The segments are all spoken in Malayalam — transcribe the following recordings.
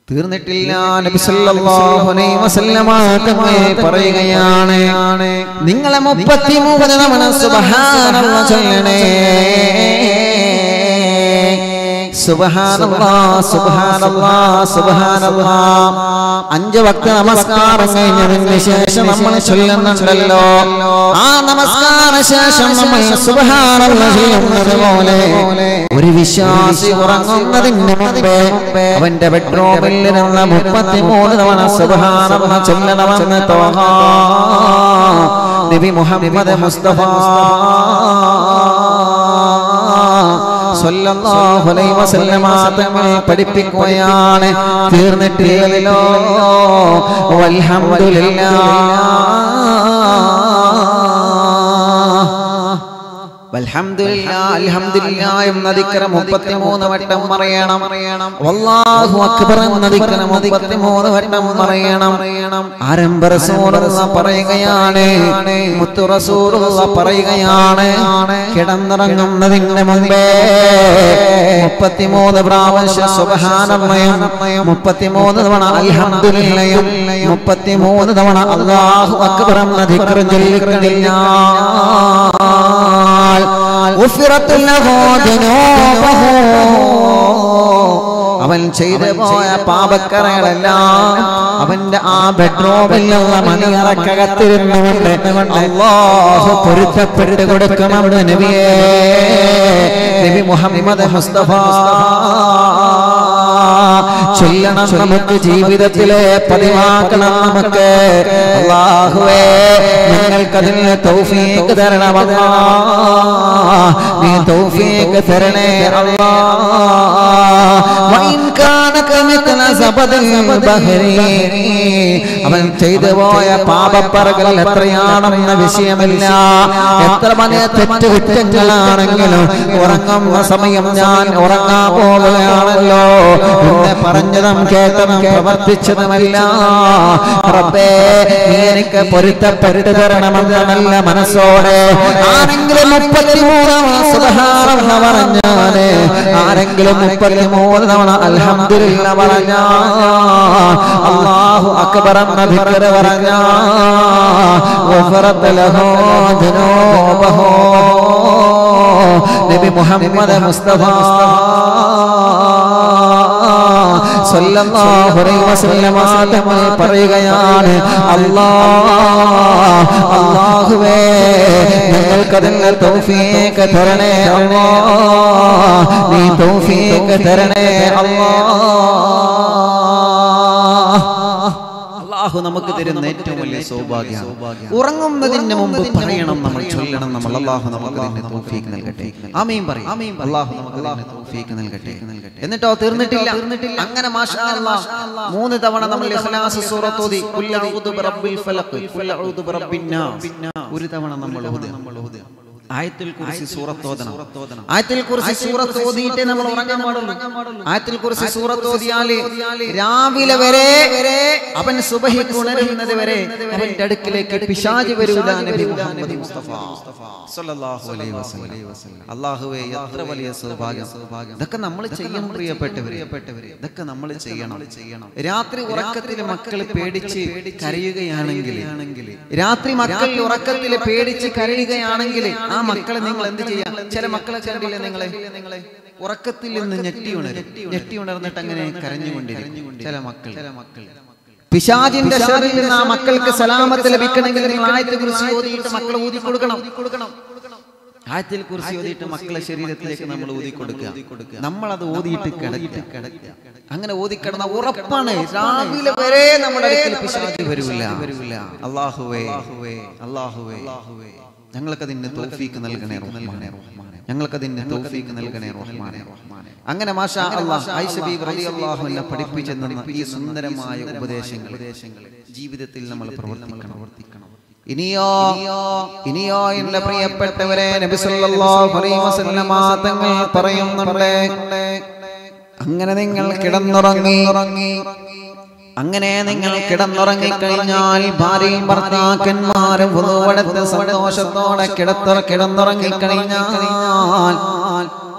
തീർന്നിട്ടില്ല നബി സല്ലല്ലാഹു അലൈഹി വസല്ലമ തങ്ങൾ പറയുകയാണ് നിങ്ങളെ 33 തവണ സുബ്ഹാനല്ലാഹ് ചൊല്ലണേ സുബ്ഹാനല്ലാഹ് സുബ്ഹാനല്ലാഹ് സുബ്ഹാനല്ലാഹ് അഞ്ച് വക്ത നമസ്കാരം കഴിഞ്ഞതിന് ശേഷം നമ്മൾ ചൊല്ലുന്നുണ്ടല്ലോ ആ നമസ്കാര ശേഷം നമ്മൾ സുബ്ഹാനല്ലാഹ് ചൊല്ലുന്നത് പോലെ ഒരു വിശ്വാസി ഉറങ്ങുന്നതിന് മുമ്പേ അവന്റെ ബെഡ്റൂമിൽ നിന്ന് മുപ്പത്തിമൂന്ന് തവണ സുബ്ഹാനല്ലാഹ് ചൊല്ലണമെന്ന് തോഹ നബി മുഹമ്മദ് മുസ്തഫ സ്വല്ലല്ലാഹു അലൈഹി വസല്ലമ തങ്ങൾ പഠിപ്പിക്കുകയാണ് തീർന്നിട്ടില്ലല്ലോ വൽഹംദുലില്ലാ വൽഹംദുലില്ലാ അൽഹംദുലില്ലാ എന്ന ദിക്ര 33 വട്ടം പറയണം വല്ലാഹു അക്ബർ എന്ന ദിക്ര 33 വട്ടം പറയണം ആരംഭ റസൂലുള്ള പറയുകയാണ് മുത്തു റസൂലുള്ള പറയുകയാണ് കിടന്നിറങ്ങുന്നതിന് മുമ്പേ 33 പ്രാവശ്യം സുബ്ഹാനല്ലയും 33 തവണ അൽഹംദുലില്ലയും 33 തവണ അല്ലാഹു അക്ബർ എന്ന ദിക്ര ചൊല്ലിക്കഴിഞ്ഞാൽ غفرت له ذنوبه അവൻ ചെയ്തു പോയ പാപക്കറകളെല്ലാം അവന്റെ ആ ബെഡ്റൂമിലുള്ള മണിയറക്കകത്തിരുന്നുകൊണ്ട് അള്ളാഹു പൊരുത്തപ്പെട്ട് കൊടുക്കുമെന്ന് നബിയേ നബി മുഹമ്മദ് മുസ്തഫ ചൊല്ലണം നമുക്ക് ജീവിതത്തിലെ പതിവാക്കണം നമുക്ക് അള്ളാഹുവേ ഞങ്ങൾക്കതിന് തൗഫീക്ക് തരണമല്ലാ നീ തൗഫീക്ക് തരണേ അല്ലാ وإن كان كمثل زبد البحر അവൻ ചെയ്തു പോയ പാപപ്പറകൾ എത്രയാണെന്ന വിഷയമില്ല എത്ര വലിയ തെറ്റ് കുറ്റങ്ങളാണെങ്കിലും ഉറങ്ങുന്ന സമയം ഞാൻ ഉറങ്ങാൻ പോവുകയാണല്ലോ എന്നെ പറഞ്ഞതും കേട്ടതും പ്രവർത്തിച്ചതുമല്ല റബ്ബേ നീ എനിക്ക് പൊരുത്തപ്പെട്ടു തരണമെന്ന നല്ല മനസ്സോടെ ആരെങ്കിലും മുപ്പത്തിമൂന്നാം സുബഹാറെന്ന് പറഞ്ഞാല് ആരെങ്കിലും മുപ്പത്തിമൂന്ന് തവണ അൽഹംദുലില്ല പറഞ്ഞ അള്ളാഹു അക്ബർ എന്ന ഭിക്കറ് പറഞ്ഞ ഗഫറത്ത് ലഹു ദുനൂബഹു നബി മുഹമ്മദ് മുസ്തഫ സല്ലല്ലാഹു അലൈഹി വസല്ലമ തങ്ങൾ പറയുകയാണ് അല്ലാഹ് അല്ലാഹുവേ ഞങ്ങൾക്കതിന് തൗഫീഖ് തരണേ അല്ലാഹ് നീ തൗഫീഖ് തരണേ അല്ലാഹ് അള്ളാഹു നമുക്ക് തരുന്ന ഏറ്റവും വലിയ സൗഭാഗ്യം ഉറങ്ങുന്നതിന് മുമ്പ് പറയണം നമ്മൾ ചൊല്ലണം നമ്മൾ അള്ളാഹു നമുക്ക് അതിന്റെ തൗഫീക്ക് നൽകട്ടെ ആമീൻ പറയും ആമീൻ അള്ളാഹു നമുക്ക് അതിന്റെ തൗഫീക്ക് നൽകട്ടെ എന്നിട്ടോ തീർന്നിട്ടില്ല അങ്ങനെ മാഷാ അല്ലാഹ് മൂന്ന് തവണ നമ്മൾ ഇഖ്ലാസ് സൂറത്ത് ഓതി ഖുൽ അഊദു ബിറബ്ബിൽ ഫലഖ് ഖുൽ അഊദു ബിറബ്ബിൻ നാസ് ഒരു തവണ നമ്മൾ ഓതി നമ്മൾ ഓതി ആയത്തിൽ കുറിച്ച് സൂറത്ത് ഓതണം ആയത്തിൽ കുറിച്ച് സൂറത്ത് ഓതിയിട്ട് നമ്മൾ ഉറങ്ങാൻ പാടുള്ളൂ ആയത്തിൽ കുറിച്ച് സൂറത്ത് ഓതിയാല് രാവിലെ വരെ അവൻ സുബഹിക്ക് ഉണരുന്നത് വരെ അവന്റെ അടുക്കിലേക്ക് പിശാജ് വരൂല നബി മുഹമ്മദ് മുസ്തഫ സല്ലല്ലാഹു അലൈഹി വസല്ലം അല്ലാഹുവേ എത്ര വലിയ സൗഭാഗ്യം ഇതൊക്കെ നമ്മൾ ചെയ്യണം പ്രിയപ്പെട്ടവരെ ഇതൊക്കെ നമ്മൾ ചെയ്യണം രാത്രി ഉറക്കത്തിൽ മക്കൾ പേടിച്ച് കരയുകയാണെങ്കിൽ രാത്രി മക്കൾ ഉറക്കത്തിൽ പേടിച്ച് കരയുകയാണെങ്കിൽ ആ മക്കളെ നിങ്ങൾ എന്ത് ചെയ്യാം ചില മക്കളെ കണ്ടില്ലേ നിങ്ങളെ നിങ്ങളെ ഉറക്കത്തിൽ നിന്ന് ഞെട്ടി ഉണരും ഞെട്ടി ഉണർന്നിട്ട് അങ്ങനെ കരഞ്ഞുകൊണ്ടിരിക്കും ചില മക്കൾ ചില മക്കൾ പിശാചിന്റെ ശരീരത്തിൽ നിന്ന് ആ മക്കൾക്ക് സലാമത്ത് ലഭിക്കണമെങ്കിൽ നിങ്ങൾ ആയത്തെ കുറിച്ച് ഓതിയിട്ട് മക്കളെ ഊതി കൊടുക്കണം കൊടുക്കണം ആയത്തിൽ കുറിച്ച് ഓതിയിട്ട് മക്കളെ ശരീരത്തിലേക്ക് നമ്മൾ ഊതി കൊടുക്കുക നമ്മൾ അത് ഓതിയിട്ട് കിടക്കുക കിടക്കുക അങ്ങനെ ഓതിക്കിടന്ന ഉറപ്പാണ് രാവിലെ വരെ നമ്മുടെ അടുക്കൽ പിശാച് വരില്ല വരില്ല അള്ളാഹുവേ അള്ളാഹുവേ അള്ളാഹുവേ ഞങ്ങൾക്കതിന് തൗഫീക്ക് നൽകണേ റഹ്മാനെ ഞങ്ങൾക്കതിന് തൗഫീക്ക് നൽകണേ റഹ്മാനെ അങ്ങനെ മാഷാ അല്ലാഹ് ആയിഷ ബീബി റളിയല്ലാഹു അൻഹ പഠിപ്പിച്ചു തന്ന ഈ സുന്ദരമായ ഉപദേശങ്ങൾ ജീവിതത്തിൽ നമ്മൾ പ്രവർത്തിക്കണം പ്രവർത്തിക്കണം ഇനിയോ ഇനിയോ എന്റെ പ്രിയപ്പെട്ടവരെ നബി സല്ലല്ലാഹു അലൈഹി വസല്ലമ തങ്ങൾ പറയുന്നുണ്ട് അങ്ങനെ നിങ്ങൾ കിടന്നുറങ്ങി അങ്ങനെ നിങ്ങൾ കിടന്നുറങ്ങി കഴിഞ്ഞാൽ ഭാര്യയും ഭർത്താക്കന്മാരും പുതുവടത്ത് സന്തോഷത്തോടെ കിടത്തുറ കിടന്നുറങ്ങി കഴിഞ്ഞാൽ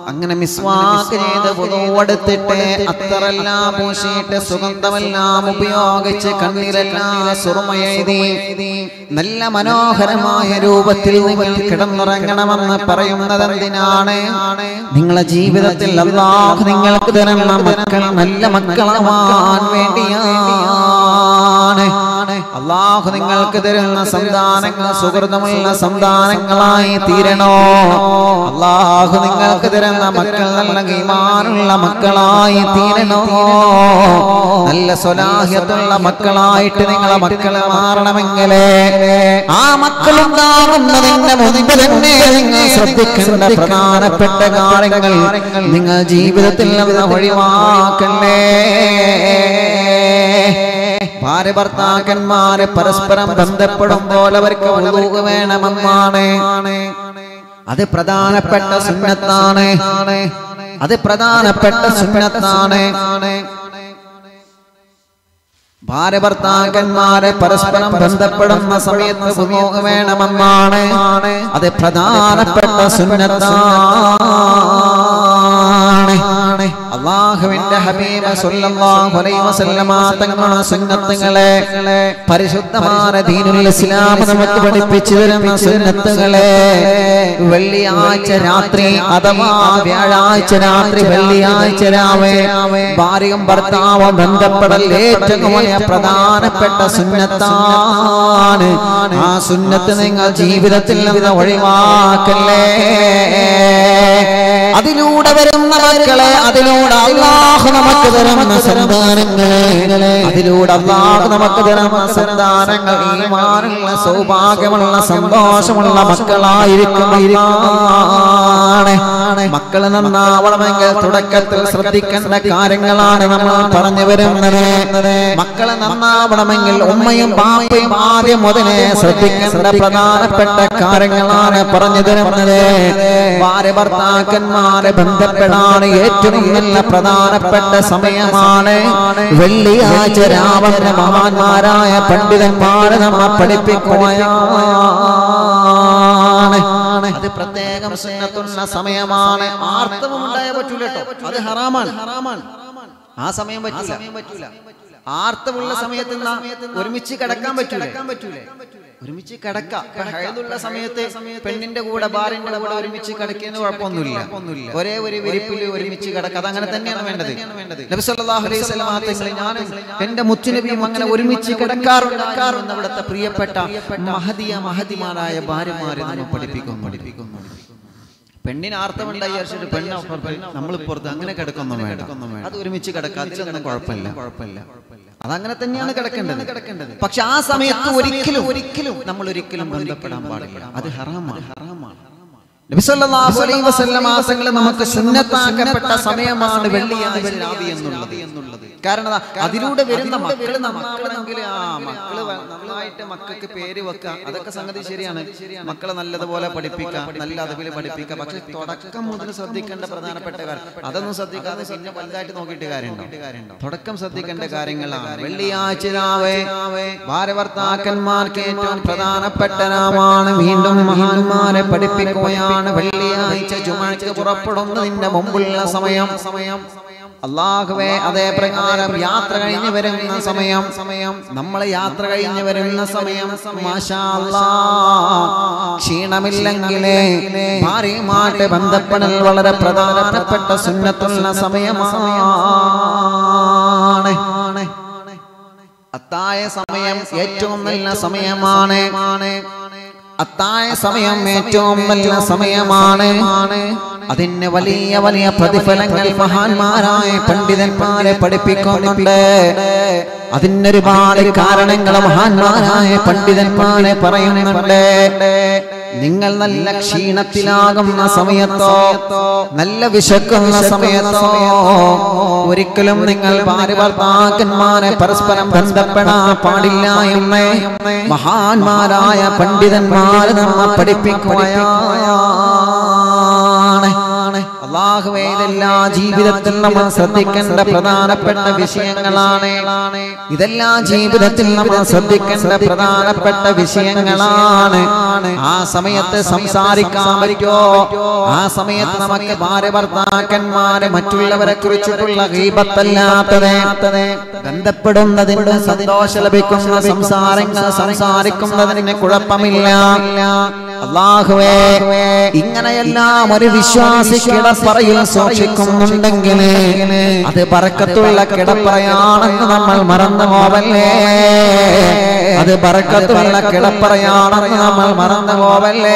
അങ്ങനെ മിസ്വാക്ക് ചെയ്ത് പുതുവെടുത്തിട്ട് അത്തറെല്ലാം പൂശിയിട്ട് സുഗന്ധമെല്ലാം ഉപയോഗിച്ച് കണ്ണീരെല്ലാം സുറുമയെഴുതി നല്ല മനോഹരമായ രൂപത്തിൽ നിങ്ങൾ കിടന്നുറങ്ങണമെന്ന് പറയുന്നത് എന്തിനാണ് നിങ്ങളെ ജീവിതത്തിൽ അള്ളാഹ് നിങ്ങൾക്ക് തരുന്ന മക്കൾ നല്ല മക്കളാവാൻ വേണ്ടിയാണ് അള്ളാഹു നിങ്ങൾക്ക് തരുന്ന സന്താനങ്ങൾ സുഹൃതമുള്ള സന്താനങ്ങളായി തീരണോ അള്ളാഹു നിങ്ങൾക്ക് തരുന്ന മക്കൾ നല്ല ഈമാനുള്ള മക്കളായി തീരണോ നല്ല സ്വലാഹ്യത്തുള്ള മക്കളായിട്ട് നിങ്ങളെ മക്കളെ മാറണമെങ്കിൽ ആ മക്കളുണ്ടാകുന്നതിന്റെ മുൻപ് തന്നെ നിങ്ങൾ ശ്രദ്ധിക്കേണ്ട പ്രധാനപ്പെട്ട കാര്യങ്ങൾ നിങ്ങൾ ജീവിതത്തിൽ നിന്ന് ഒഴിവാക്കല്ലേ ഭാര്യ ഭർത്താക്കന്മാര് പരസ്പരം ബന്ധപ്പെടുമ്പോൾ അവർക്ക് ഉളവ് വേണമെന്നാണ് അത് പ്രധാനപ്പെട്ട സുന്നത്താണ് അത് പ്രധാനപ്പെട്ട സുന്നത്താണ് ഭാര്യ ഭർത്താക്കന്മാരെ പരസ്പരം ബന്ധപ്പെടുന്ന സമയത്ത് ഉപയോഗ വേണമെന്നാണ് അത് പ്രധാനപ്പെട്ട സുന്നത്താണ് അള്ളാഹുവിന്റെ ഹബീബ സല്ലല്ലാഹു അലൈഹി വസല്ലമ തങ്ങളുടെ സുന്നത്തുകളെ പരിശുദ്ധമായ ദീനുൽ ഇസ്ലാം നമുക്ക് പഠിപ്പിച്ചു തരുന്ന സുന്നത്തുകളെ വെള്ളിയാഴ്ച രാത്രി അഥവാ വ്യാഴാഴ്ച രാത്രി വെള്ളിയാഴ്ച രാവേ ഭാര്യയും ഭർത്താവും ബന്ധപ്പെടൽ ഏറ്റവും വലിയ പ്രധാനപ്പെട്ട സുന്നത്താണ് ആ സുന്നത്ത് നിങ്ങൾ ജീവിതത്തിൽ നിന്ന് ഒഴിവാക്കല്ലേ അതിലൂടെ വരുന്ന മക്കളെ അതിലൂടെ അള്ളാഹു നമുക്ക് തരുന്ന സന്താനങ്ങളെ അതിലൂടെ അള്ളാഹു നമുക്ക് തരുന്ന സന്താനങ്ങൾ ഈമാനുള്ള സൗഭാഗ്യമുള്ള സന്തോഷമുള്ള മക്കളായിരിക്കും മക്കൾ നന്നാവണമെങ്കിൽ തുടക്കത്തിൽ ശ്രദ്ധിക്കേണ്ട കാര്യങ്ങളാണ് നമ്മൾ പറഞ്ഞു വരുന്നത് മക്കളെ നന്നാവണമെങ്കിൽ ഉമ്മയും ബാപ്പയും ആദ്യം മുതലേ ശ്രദ്ധിക്കേണ്ട പ്രധാനപ്പെട്ട കാര്യങ്ങളാണ് പറഞ്ഞു തരുന്നത് ഭാര്യ ഭർത്താക്കന്മാരെ ബന്ധപ്പെടാൻ ഏറ്റവും നല്ല പ്രധാനപ്പെട്ട സമയമാണ് വെള്ളിയാഴ്ച രാവിലെ മഹാന്മാരായ പണ്ഡിതന്മാരെ നമ്മെ പഠിപ്പിക്കുകയാണ് അത് പ്രത്യേകം സുന്നത്തുള്ള സമയമാണ് ആർത്തവം ഉണ്ടായ പറ്റൂല കേട്ടോ അത് ഹറാമാണ് ഹറാമാണ് ആ സമയം പറ്റൂല ആർത്തമുള്ള സമയത്ത് ന- ഒരുമിച്ച് കിടക്കാൻ പറ്റൂലേ ഒരുമിച്ച് കിടക്കാം ഇപ്പൊ ഹൈദുള്ള സമയത്ത് പെണ്ണിന്റെ കൂടെ ബാറിന്റെ കൂടെ ഒരുമിച്ച് കിടക്കുന്ന കുഴപ്പമൊന്നുമില്ല ഒരേ ഒരു വിരിപ്പിൽ ഒരുമിച്ച് കിടക്കാം അതങ്ങനെ തന്നെയാണ് വേണ്ടത് നബി സല്ലല്ലാഹു അലൈഹി വസല്ലം തങ്ങൾ ഞാനും എന്റെ മുത്തുനബിയും അങ്ങനെ ഒരുമിച്ച് കിടക്കാറുണ്ടാകാറുണ്ട് അവിടുത്തെ പ്രിയപ്പെട്ട മഹദിയ മഹദിമാരായ ഭാര്യമാരെ നമ്മൾ പഠിപ്പിക്കും പഠിപ്പിക്കുന്നു പെണ്ണിന് ആർത്തമുണ്ടായി വിചാരിച്ചിട്ട് പെണ്ണ് നമ്മൾ പുറത്ത് അങ്ങനെ കിടക്കൊന്നും വേണ്ട അത് ഒരുമിച്ച് കിടക്കാം അതിലൊന്നും കുഴപ്പമില്ല കുഴപ്പമില്ല അതങ്ങനെ തന്നെയാണ് കിടക്കേണ്ടത് കിടക്കേണ്ടത് പക്ഷെ ആ സമയത്ത് ഒരിക്കലും ഒരിക്കലും നമ്മൾ ഒരിക്കലും ബന്ധപ്പെടാൻ പാടില്ല അത് ഹറാമാണ് ഹറാമാണ് നബി സല്ലല്ലാഹു അലൈഹി വസല്ലം മാസങ്ങൾ നമുക്ക് സുന്നത്താക്കപ്പെട്ട സമയമാണ് വെള്ളിയാഴ്ച രാവി എന്നുള്ളത് എന്നുള്ളത് കാരണം അതാ, അതിലൂടെ വരുന്ന മക്കള് മക്കളെങ്കിൽ ആ മക്കള് വ- നന്നായിട്ട് മക്കൾക്ക് പേര് വെക്കുക അതൊക്കെ സംഗതി ശരിയാണ് മക്കളെ നല്ലതുപോലെ പഠിപ്പിക്കുക നല്ല അതിൽ പഠിപ്പിക്കുക പക്ഷെ തുടക്കം മുതൽ ശ്രദ്ധിക്കേണ്ട പ്രധാനപ്പെട്ട കാര്യം അതൊന്നും ശ്രദ്ധിക്കാതെ പിന്നെ വലുതായിട്ട് നോക്കിയിട്ട് കാര്യമുണ്ടോ തുടക്കം ശ്രദ്ധിക്കേണ്ട കാര്യങ്ങളാണ് വെള്ളിയാഴ്ച രാവേ ഭാരഭർത്താക്കന്മാർക്ക് ഏറ്റവും പ്രധാനപ്പെട്ട നാമാണ് വീണ്ടും മഹാന്മാരെ പഠിപ്പിക്കുകയാണ് വെള്ളിയാഴ്ച ചുമക്ക് പുറപ്പെടുന്നതിന്റെ മുമ്പുള്ള സമയം സമയം അള്ളാഹുവേ അതേ പ്രകാരം യാത്ര കഴിഞ്ഞ് വരുന്ന സമയം സമയം നമ്മൾ യാത്ര കഴിഞ്ഞ് വരുന്ന സമയം മാഷാ അല്ലാ, ക്ഷീണമില്ലെങ്കിലേ ഭാര്യയുമായിട്ട് ബന്ധപ്പെടൽ വളരെ പ്രധാനപ്പെട്ട സുന്നത്തുള്ള സമയമാണ് അത്തായ സമയം ഏറ്റവും നല്ല സമയമാണ് അത്തായ സമയം ഏറ്റവും നല്ല സമയമാണ് അതിന് വലിയ വലിയ പ്രതിഫലങ്ങൾ മഹാന്മാരായ പണ്ഡിതന്മാരെ പഠിപ്പിക്കുന്നുണ്ട് അതിനൊരുപാട് കാരണങ്ങൾ മഹാന്മാരായ പണ്ഡിതന്മാരെ പറയുന്നുണ്ട് നിങ്ങൾ നല്ല ക്ഷീണത്തിലാകുന്ന സമയത്തോ നല്ല വിശക്കുന്ന സമയത്തോ ഒരിക്കലും നിങ്ങൾ ഭാര്യ ഭർത്താക്കന്മാരെ പരസ്പരം ബന്ധപ്പെടാൻ പാടില്ല എന്ന് മഹാന്മാരായ പണ്ഡിതന്മാർ നമ്മെ പഠിപ്പിക്കുകയാണ് അള്ളാഹുവേ ഇതെല്ലാ ജീവിതത്തിൽ നമ്മൾ ശ്രദ്ധിക്കേണ്ട പ്രധാനപ്പെട്ട വിഷയങ്ങളാണ് ഇതെല്ലാം ജീവിതത്തിൽ നമ്മൾ ശ്രദ്ധിക്കേണ്ട പ്രധാനപ്പെട്ട വിഷയങ്ങളാണ് ആ സമയത്ത് സംസാരിക്കാൻ പറ്റോ ആ സമയത്ത് നമുക്ക് ഭാര്യ ഭർത്താക്കന്മാരെ മറ്റുള്ളവരെ കുറിച്ചിട്ടുള്ള ഗീപത്തല്ലാത്തത് ബന്ധപ്പെടുന്നതിന് സന്തോഷം ലഭിക്കുന്ന സംസാരങ്ങൾ സംസാരിക്കുന്നതിന് കുഴപ്പമില്ല അള്ളാഹുവേ ഇങ്ങനെയെല്ലാം ഒരു വിശ്വാസി കിടപ്പറയിൽ സൂക്ഷിക്കുന്നുണ്ടെങ്കിൽ അത് പറക്കത്തുള്ള കിടപ്പറയാണെന്ന് നമ്മൾ മറന്നു പോവല്ലേ അത് പറക്കത്തുള്ള കിടപ്പറയാണെന്ന് നമ്മൾ മറന്നു പോവല്ലേ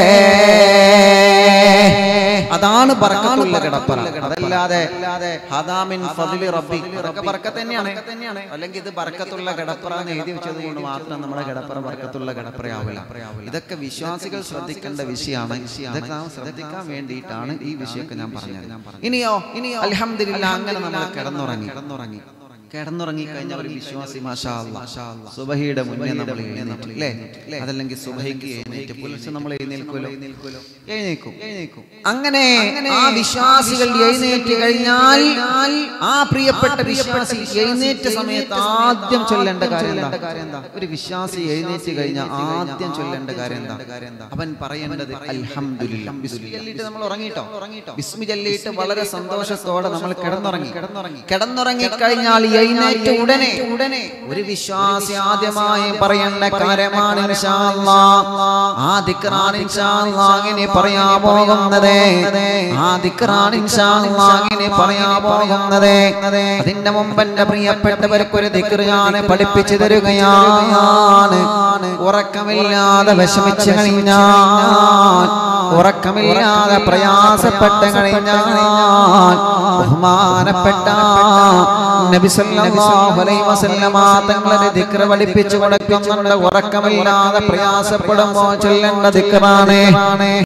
അതാണ് പറക്കത്തുള്ള കിടപ്പറ അതല്ലാതെ ഹദാമിൻ ഫദ്ലി റബ്ബി അതൊക്കെ ബർക്കത്ത് തന്നെയാണ് അല്ലെങ്കിൽ ഇത് ബർക്കത്തുള്ള കിടപ്പറ എന്ന് എഴുതി വെച്ചത് കൊണ്ട് മാത്രം നമ്മുടെ കിടപ്പറ ബർക്കത്തുള്ള കിടപ്പറയാവില്ല ഇതൊക്കെ വിശ്വാസികൾ ശ്രദ്ധിക്കേണ്ട വിഷയമാണ് ഇതൊക്കെ നാം ശ്രദ്ധിക്കാൻ വേണ്ടിയിട്ടാണ് ഈ വിഷയമൊക്കെ ഞാൻ പറഞ്ഞത് ഇനിയോ ഇനിയോ അൽഹംദുലില്ലാ അങ്ങനെ നമ്മൾ കിടന്നുറങ്ങി കിടന്നുറങ്ങി കിടന്നുറങ്ങി കഴിഞ്ഞ ഒരു വിശ്വാസി മാഷാ അല്ലാ. സുബഹിയുടെ മുന്നേ നമ്മൾ എഴുന്നേറ്റ് അല്ലേ അതല്ലെങ്കിൽ സുബഹിക്ക് എഴുന്നേറ്റ് പുലർച്ചെ നമ്മൾ എഴുന്നേൽക്കുമല്ലോ എഴുന്നേക്കും എഴുന്നേക്കും അങ്ങനെ ആ വിശ്വാസികൾ എഴുന്നേറ്റ് കഴിഞ്ഞാൽ ആ പ്രിയപ്പെട്ട വിശ്വാസി എഴുന്നേറ്റ സമയത്ത് ആദ്യം ചൊല്ലേണ്ട കാര്യം എന്താ ഒരു വിശ്വാസി എഴുന്നേറ്റ് കഴിഞ്ഞാൽ ആദ്യം ചൊല്ലേണ്ട കാര്യം എന്താ അവൻ പറയേണ്ടത് അൽഹംദുലില്ലാ ബിസ്മി ചൊല്ലിയിട്ട് നമ്മൾ ഉറങ്ങിട്ടോ ബിസ്മി ചൊല്ലിയിട്ട് വളരെ സന്തോഷത്തോടെ നമ്മൾ കിടന്നുറങ്ങി കിടന്നുറങ്ങി കിടന്നുറങ്ങി കഴിഞ്ഞാൽ എഴുന്നേറ്റ് ഉടനെ ഉടനെ ഒരു വിശ്വാസി ആദ്യമായി പറയേണ്ട കാര്യമാണ് ഇൻഷാ അല്ലാ. ആ ദിക്റാണ് ഇൻഷാ അല്ലാ ഇങ്ങനെ പറയാൻ പോകുന്നത് ആ ദിക്റാണ് ഇൻഷാ അല്ലാ ഇങ്ങനെ പറയാൻ പോകുന്നത് അതിന്റെ മുമ്പ് എന്റെ പ്രിയപ്പെട്ടവർക്ക് ഒരു ദിക്ർ ഞാൻ പഠിപ്പിച്ചു തരുകയാണ് ഉറക്കമില്ലാതെ വിഷമിച്ചു കഴിഞ്ഞാൽ ഉറക്കമില്ലാതെ പ്രയാസപ്പെട്ട് കഴിഞ്ഞാൽ ബഹുമാനപ്പെട്ട നബി സല്ലല്ലാഹു അലൈഹി വസല്ലമ തങ്ങളെ ദിക്ർ പഠിപ്പിച്ചു കൊടുക്കുന്നുണ്ട് ഉറക്കമില്ലാതെ പ്രയാസപ്പെടുമ്പോൾ ചൊല്ലേണ്ട ദിക്റാണ്